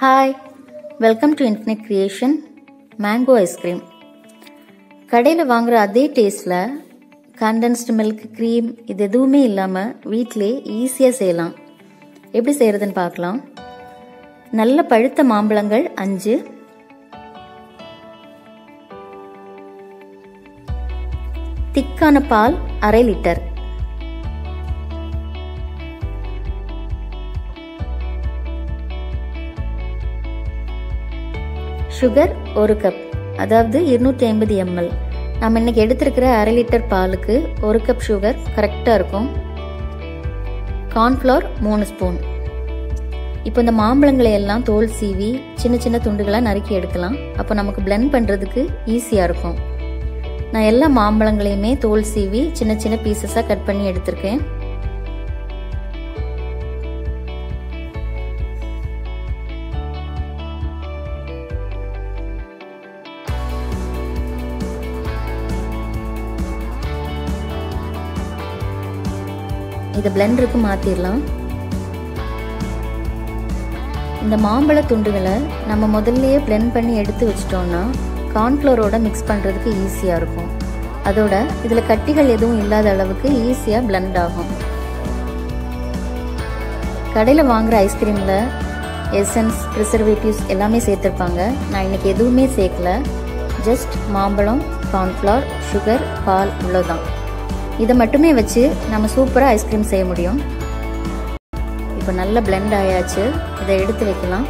hi welcome to infinite creation mango ice cream கடையில் வாங்குற அதே டேஸ்டில் கண்டென்ஸ்டு மில்க் க்ரீம் இது எதுவுமே இல்லாமல் வீட்டிலே ஈஸியாக செய்யலாம் எப்படி செய்கிறதுன்னு பார்க்கலாம் நல்ல பழுத்த மாம்பழங்கள் அஞ்சு திக்கான பால் அரை லிட்டர் சுகர் ஒரு கப் அதாவது இருநூற்றி ஐம்பது எம்எல் நம்ம இன்னைக்கு எடுத்திருக்கிற அரை லிட்டர் பாலுக்கு ஒரு கப் சுகர் கரெக்டாக இருக்கும் கார்ன்ஃப்ளவர் மூணு ஸ்பூன் இப்போ இந்த மாம்பழங்களை எல்லாம் தோல் சீவி சின்ன சின்ன துண்டுகளாக நறுக்கி எடுக்கலாம் அப்போ நமக்கு பிளெண்ட் பண்ணுறதுக்கு ஈஸியாக இருக்கும் நான் எல்லா மாம்பழங்களையுமே தோல் சீவி சின்ன சின்ன பீசஸாக கட் பண்ணி எடுத்திருக்கேன் இதை பிளெண்டருக்கு மாற்றிடலாம் இந்த மாம்பழ துண்டுகளை நம்ம முதல்லையே பிளெண்ட் பண்ணி எடுத்து வச்சிட்டோம்னா கார்ன்ஃப்ளவரோட மிக்ஸ் பண்ணுறதுக்கு ஈஸியாக இருக்கும் அதோட இதில் கட்டிகள் எதுவும் இல்லாத அளவுக்கு ஈஸியாக பிளெண்ட் ஆகும் கடையில் வாங்குகிற ஐஸ்கிரீமில் எசன்ஸ் ப்ரிசர்வேட்டிவ்ஸ் எல்லாமே சேர்த்துருப்பாங்க நான் இன்றைக்கி எதுவுமே சேர்க்கல ஜஸ்ட் மாம்பழம் கார்ன்ஃப்ளவர் சுகர் பால் இவ்வளோதான் இதை மட்டுமே வச்சு நம்ம சூப்பராக ஐஸ்கிரீம் செய்ய முடியும் இப்போ நல்ல பிளெண்ட் ஆயாச்சு இதை எடுத்து வைக்கலாம்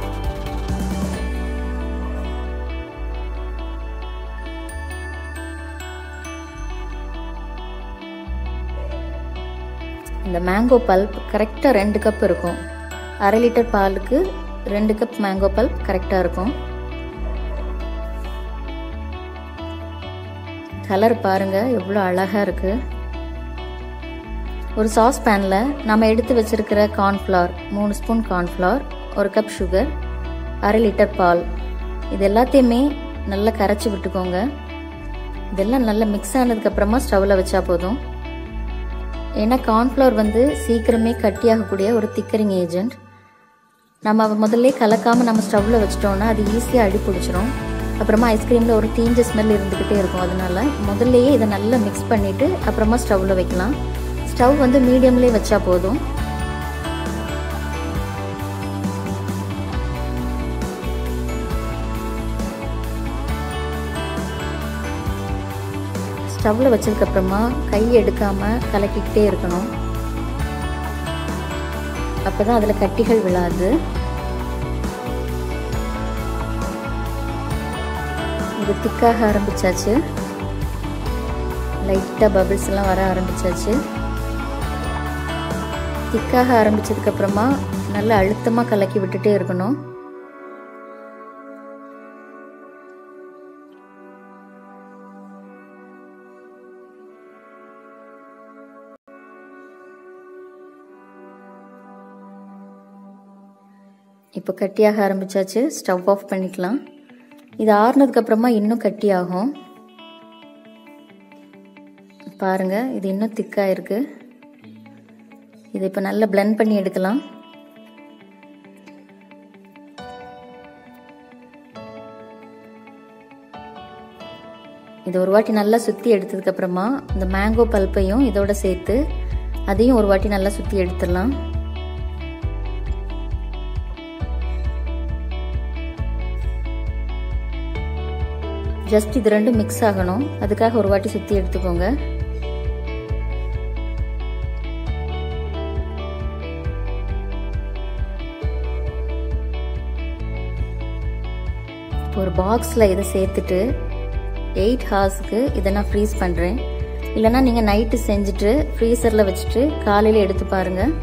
இந்த மேங்கோ பல்ப் கரெக்டாக ரெண்டு கப் இருக்கும் அரை லிட்டர் பாலுக்கு ரெண்டு கப் மேங்கோ பல்ப் கரெக்டாக இருக்கும் கலர் பாருங்க எவ்வளோ அழகாக இருக்குது ஒரு சாஸ் பேனில் நம்ம எடுத்து வச்சிருக்கிற கார்ன்ஃப்ளவர் மூணு ஸ்பூன் கார்ன்ஃப்ளவர் ஒரு கப் சுகர் அரை லிட்டர் பால் இது எல்லாத்தையுமே நல்லா கரைச்சி விட்டுக்கோங்க இதெல்லாம் நல்லா மிக்ஸ் ஆனதுக்கப்புறமா ஸ்டவ்வில் வச்சா போதும் ஏன்னா கார்ன்ஃப்ளவர் வந்து சீக்கிரமே கட்டியாகக்கூடிய ஒரு திக்கரிங் ஏஜென்ட் நம்ம முதல்ல கலக்காமல் நம்ம ஸ்டவ்வில் வச்சிட்டோம்னா அது ஈஸியாக அடி பிடிச்சிரும் அப்புறமா ஐஸ்கிரீமில் ஒரு தீஞ்ச ஸ்மெல் இருந்துக்கிட்டே இருக்கும் அதனால முதல்லையே இதை நல்லா மிக்ஸ் பண்ணிவிட்டு அப்புறமா ஸ்டவ்வில் வைக்கலாம் ஸ்டவ் வந்து மீடியம்லேயே வச்சா போதும் ஸ்டவ்வில் வச்சதுக்கப்புறமா கை எடுக்காமல் கலக்கிக்கிட்டே இருக்கணும் அப்போ தான் அதில் கட்டிகள் விழாது இது திக்காக ஆரம்பிச்சாச்சு லைட்டாக பபிள்ஸ் எல்லாம் வர ஆரம்பிச்சாச்சு திக்காக ஆரம்பிச்சதுக்கப்புறமா நல்லா அழுத்தமாக கலக்கி விட்டுட்டே இருக்கணும் இப்போ கட்டியாக ஆரம்பிச்சாச்சு ஸ்டவ் ஆஃப் பண்ணிக்கலாம் இது ஆறுனதுக்கப்புறமா இன்னும் கட்டியாகும் பாருங்க இது இன்னும் திக்காக இருக்கு இதை இப்போ நல்லா பிளெண்ட் பண்ணி எடுக்கலாம் இது ஒரு வாட்டி நல்லா சுற்றி எடுத்ததுக்கப்புறமா இந்த மேங்கோ பல்ப்பையும் இதோட சேர்த்து அதையும் ஒரு வாட்டி நல்லா சுற்றி எடுத்துடலாம் ஜஸ்ட் இது ரெண்டும் மிக்ஸ் ஆகணும் அதுக்காக ஒரு வாட்டி சுற்றி எடுத்துக்கோங்க ஒரு பாக்ஸில் இதை சேர்த்துட்டு எயிட் ஹார்ஸ்க்கு இதை நான் ஃப்ரீஸ் பண்ணுறேன் இல்லைனா நீங்கள் நைட்டு செஞ்சுட்டு ஃப்ரீசரில் வச்சுட்டு காலையில் எடுத்து பாருங்கள்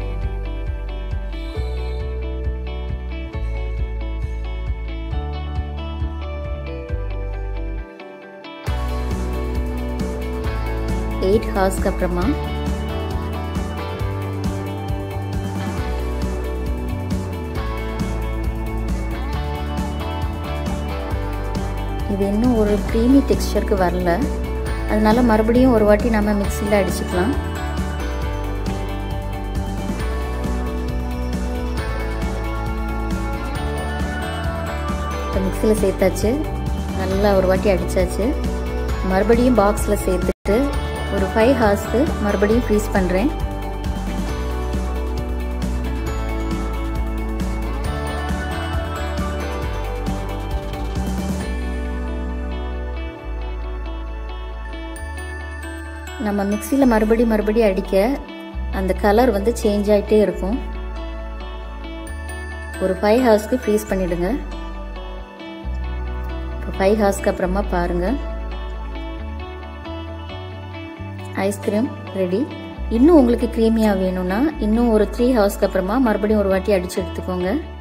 எயிட் ஹார்ஸ்க்கு அப்புறமா இது இன்னும் ஒரு க்ரீமி டெக்ஸ்டருக்கு வரல அதனால மறுபடியும் ஒரு வாட்டி நம்ம மிக்சியில் அடிச்சுக்கலாம் மிக்சியில் சேர்த்தாச்சு நல்லா ஒரு வாட்டி அடித்தாச்சு மறுபடியும் பாக்ஸில் சேர்த்துட்டு ஒரு ஃபைவ் ஹார்ஸ்க்கு மறுபடியும் ஃப்ரீஸ் பண்ணுறேன் நம்ம மிக்சியில் மறுபடி மறுபடி அடிக்க அந்த கலர் வந்து சேஞ்ச் ஆகிட்டே இருக்கும் ஒரு ஃபைவ் ஹவர்ஸ்க்கு ஃப்ரீஸ் பண்ணிவிடுங்க இப்போ ஃபைவ் ஹவர்ஸ்க்கு அப்புறமா பாருங்கள் ஐஸ்கிரீம் ரெடி இன்னும் உங்களுக்கு க்ரீமியாக வேணும்னா இன்னும் ஒரு த்ரீ ஹவர்ஸ்க்கு அப்புறமா மறுபடியும் ஒரு வாட்டி அடித்து எடுத்துக்கோங்க